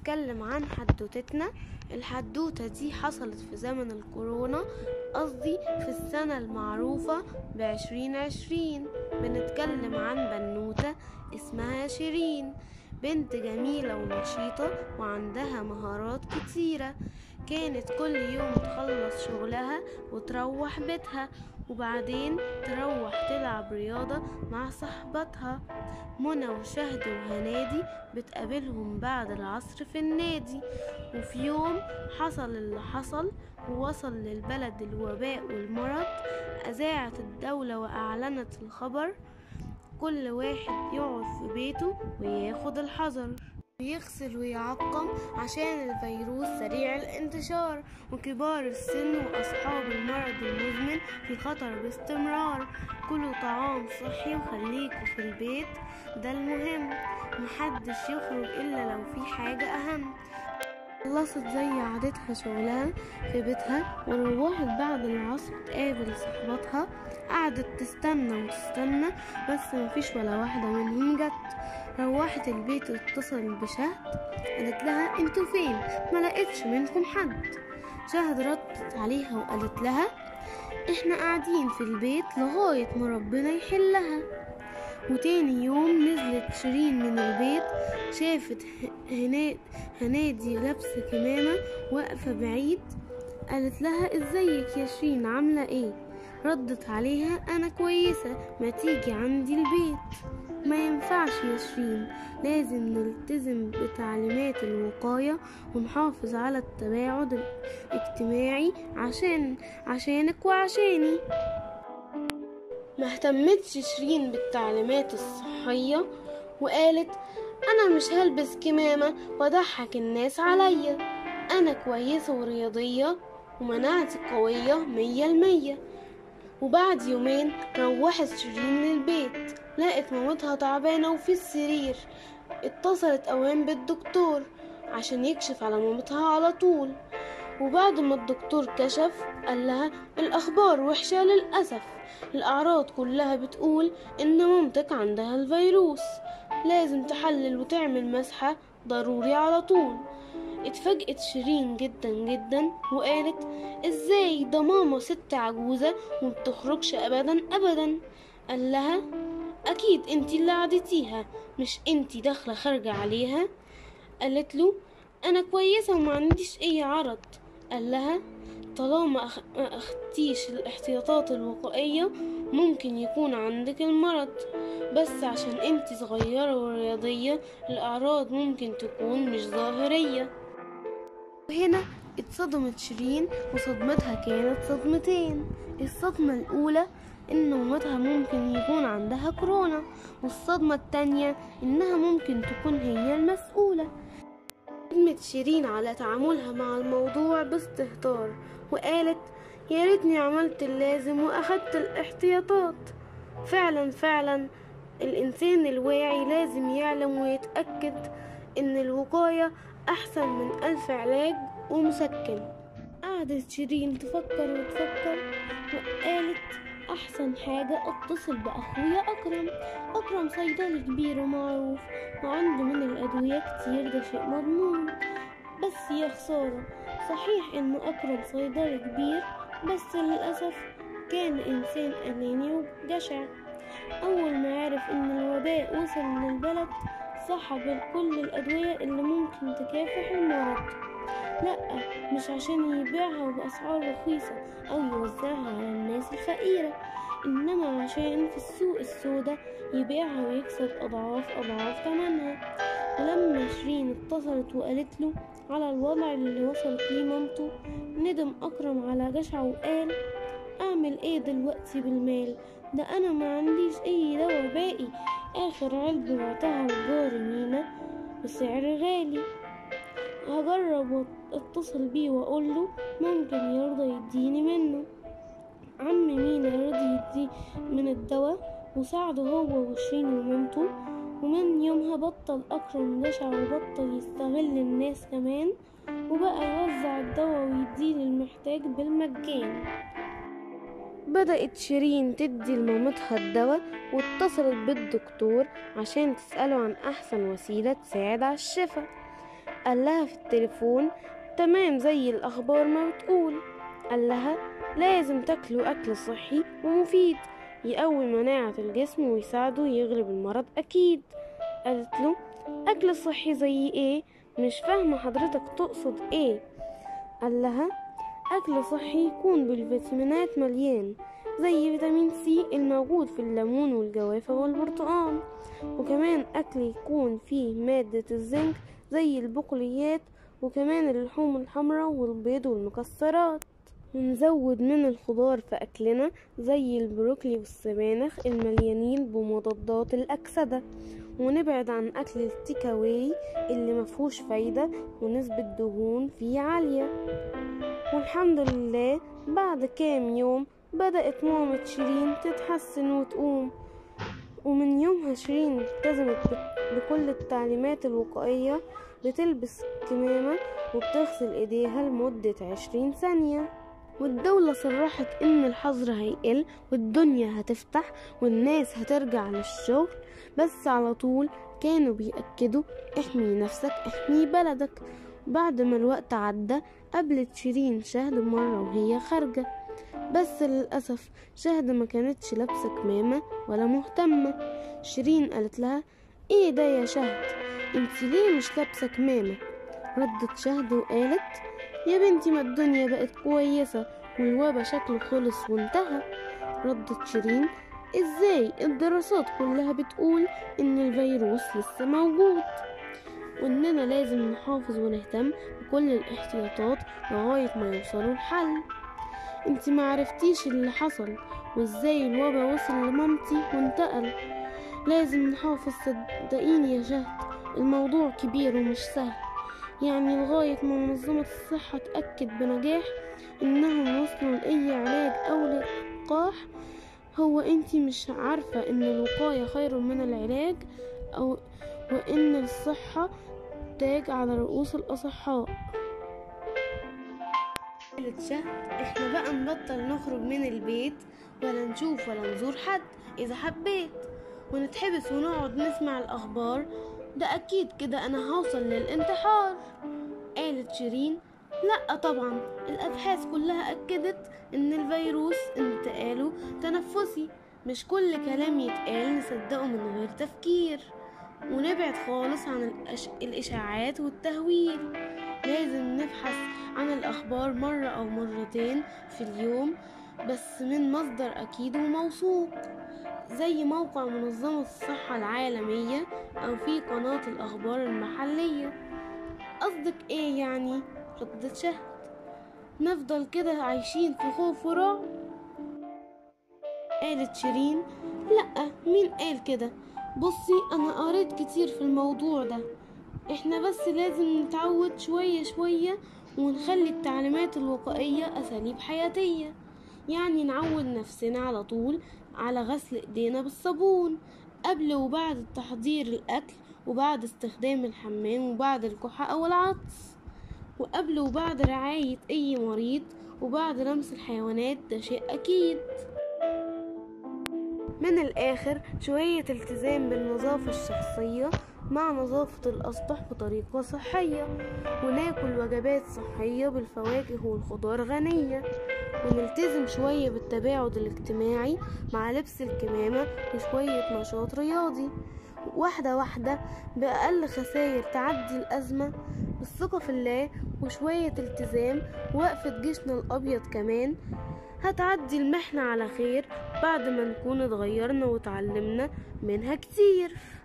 بنتكلم عن حدوتتنا الحدوتة دي حصلت في زمن الكورونا قصدي في السنة المعروفة بعشرين عشرين بنتكلم عن بنوتة اسمها شيرين بنت جميلة ونشيطة وعندها مهارات كتيرة كانت كل يوم تخلص شغلها وتروح بيتها وبعدين تروح تلعب رياضة مع صحباتها منى وشهد وهنادي بتقابلهم بعد العصر في النادي وفي يوم حصل اللي حصل ووصل للبلد الوباء والمرض أذاعت الدولة وأعلنت الخبر كل واحد يقعد في بيته وياخد الحذر ويغسل ويعقم عشان الفيروس سريع الانتشار وكبار السن وأصحاب المرض المزمن في خطر باستمرار كلوا طعام صحي وخليكوا في البيت ده المهم محدش يخرج إلا لو في حاجة أهم خلصت زي عادتها شغلها في بيتها وروحت بعد العصر تقابل صحباتها قعدت تستنى وتستنى بس مفيش ولا واحدة منهم جت روحت البيت واتصل بشهد قالت لها انتوا فين ما لقيتش منكم حد شهد ردت عليها وقالت لها احنا قاعدين في البيت لغاية ما ربنا يحلها وتاني يوم نزلت شيرين من البيت شافت هنا- هنادي لابسة كمامة واقفة بعيد قالت لها ازيك يا شيرين عاملة ايه ردت عليها انا كويسة ما تيجي عندي البيت ما ينفعش يا شيرين لازم نلتزم بتعليمات الوقاية ونحافظ على التباعد الاجتماعي عشان عشانك وعشاني ما اهتمتش شيرين بالتعليمات الصحية وقالت أنا مش هلبس كمامة وأضحك الناس عليا أنا كويسة ورياضية ومناعتي قوية مية المية وبعد يومين روحت شيرين للبيت لقت مامتها تعبانة وفي السرير اتصلت أوام بالدكتور عشان يكشف على مامتها على طول وبعد ما الدكتور كشف قال لها الأخبار وحشة للأسف الأعراض كلها بتقول إن مامتك عندها الفيروس لازم تحلل وتعمل مسحة ضروري على طول اتفاجئت شيرين جدا جدا وقالت ازاي ده ماما ست عجوزة ومبتخرجش ابدا ابدا قال لها اكيد انتي اللي عدتيها مش انتي داخلة خارجة عليها قالت له انا كويسة وما عنديش اي عرض قال لها طالما أخ... ما اخدتيش الاحتياطات الوقائية ممكن يكون عندك المرض بس عشان انتي صغيرة ورياضية الأعراض ممكن تكون مش ظاهرية وهنا اتصدمت شيرين وصدمتها كانت صدمتين الصدمة الأولى إن مامتها ممكن يكون عندها كورونا والصدمة التانية إنها ممكن تكون هي المسؤولة ندمت شيرين على تعاملها مع الموضوع باستهتار وقالت يا ريتني عملت اللازم وأخدت الاحتياطات فعلا فعلا الإنسان الواعي لازم يعلم ويتأكد إن الوقاية أحسن من ألف علاج ومسكن قعدت شيرين تفكر وتفكر وقالت أحسن حاجة أتصل بأخويا أكرم أكرم صيدلي كبير ومعروف وعنده من الأدوية كتير ده شيء مضمون بس يا خسارة صحيح إنه أكرم صيدلي كبير بس للأسف كان إنسان أناني وجشع أول ما عرف إن الوباء وصل للبلد سحب كل الأدوية اللي ممكن تكافح المرض لأ مش عشان يبيعها بأسعار رخيصة أو يوزعها على الناس الفقيرة إنما عشان في السوق السوداء يبيعها ويكسب أضعاف أضعاف ثمنها ولما شيرين اتصلت وقالت له على الوضع اللي وصلت ليه مامته ندم أكرم على جشعه وقال أعمل إيه دلوقتي بالمال ده أنا ما عنديش أي دواء باقي آخر علبة بعتها لجاري مينا بسعر غالي هجرب اتصل بيه واقوله ممكن يرضى يديني منه عم مينا رضي يدي من الدواء وساعده هو وشيرين ومامته ومن يومها بطل أكرم جشع وبطل يستغل الناس كمان وبقى يوزع الدواء ويديه للمحتاج بالمجان بدأت شيرين تدي لمامتها الدواء واتصلت بالدكتور عشان تسأله عن أحسن وسيلة تساعد على الشفاء قال لها في التليفون تمام زي الأخبار ما بتقول قال لها لازم تاكلوا أكل صحي ومفيد يقوي مناعة الجسم ويساعده يغلب المرض أكيد قالت له أكل صحي زي إيه؟ مش فاهمة حضرتك تقصد إيه؟ قال لها أكل صحي يكون بالفيتامينات مليان زي فيتامين سي الموجود في الليمون والجوافة والبرتقال وكمان أكل يكون فيه مادة الزنك زي البقوليات وكمان اللحوم الحمراء والبيض والمكسرات ونزود من الخضار في أكلنا زي البروكلي والسبانخ المليانين بمضادات الأكسدة ونبعد عن أكل التيكاواي اللي مفهوش فايدة ونسبة دهون فيه عالية والحمد لله بعد كام يوم بدأت مامة شيرين تتحسن وتقوم ومن يومها شيرين التزمت بكل التعليمات الوقائية بتلبس كمامة وبتغسل ايديها لمدة عشرين ثانية والدولة صرحت إن الحظر هيقل والدنيا هتفتح والناس هترجع للشغل بس على طول كانوا بيأكدوا احمي نفسك احمي بلدك بعد ما الوقت عدى قابلت شيرين شهد مرة وهي خارجة بس للأسف شهد ما كانتش لابسة كمامة ولا مهتمة شيرين قالت لها ايه ده يا شهد انت ليه مش لابسة كمامة ردت شهد وقالت يا بنتي ما الدنيا بقت كويسة والوبا شكله خلص وانتهى ردت شيرين ازاي الدراسات كلها بتقول ان الفيروس لسه موجود واننا لازم نحافظ ونهتم بكل الاحتياطات لغاية ما يوصلوا الحل انت ما عرفتيش اللي حصل وازاي الوبا وصل لمامتي وانتقل لازم نحافظ صدقيني يا شهد الموضوع كبير ومش سهل يعني لغاية ما منظمة الصحة تأكد بنجاح إنهم وصلوا لأي علاج أو لقاح هو انتي مش عارفة إن الوقاية خير من العلاج أو وإن الصحة تاج على رؤوس الأصحاء قالت شهد احنا بقى نبطل نخرج من البيت ولا نشوف ولا نزور حد إذا حبيت ونتحبس ونقعد نسمع الأخبار ده أكيد كده أنا هوصل للانتحار قالت شيرين لا طبعا الأبحاث كلها أكدت إن الفيروس انتقاله تنفسي مش كل كلام يتقال نصدقه من غير تفكير ونبعد خالص عن الأش... الإشاعات والتهويل لازم نبحث عن الأخبار مرة أو مرتين في اليوم بس من مصدر أكيد وموثوق زي موقع منظمة الصحة العالمية أو في قناة الأخبار المحلية قصدك إيه يعني؟ ردت شهد نفضل كده عايشين في خوف ورعب قالت شيرين لأ مين قال كده بصي أنا قريت كتير في الموضوع ده احنا بس لازم نتعود شوية شوية ونخلي التعليمات الوقائية أساليب حياتية يعني نعود نفسنا على طول على غسل ايدينا بالصابون قبل وبعد تحضير الأكل وبعد استخدام الحمام وبعد الكحة أو العطس وقبل وبعد رعاية أي مريض وبعد لمس الحيوانات ده شيء أكيد من الآخر شوية التزام بالنظافة الشخصية مع نظافة الأسطح بطريقة صحية وناكل وجبات صحية بالفواكه والخضار غنية ونلتزم شوية بالتباعد الاجتماعي مع لبس الكمامة وشوية نشاط رياضي واحدة واحدة بأقل خسائر تعدي الأزمة بالثقة في الله وشوية التزام وقفة جيشنا الأبيض كمان هتعدي المحنة على خير بعد ما نكون اتغيرنا وتعلمنا منها كتير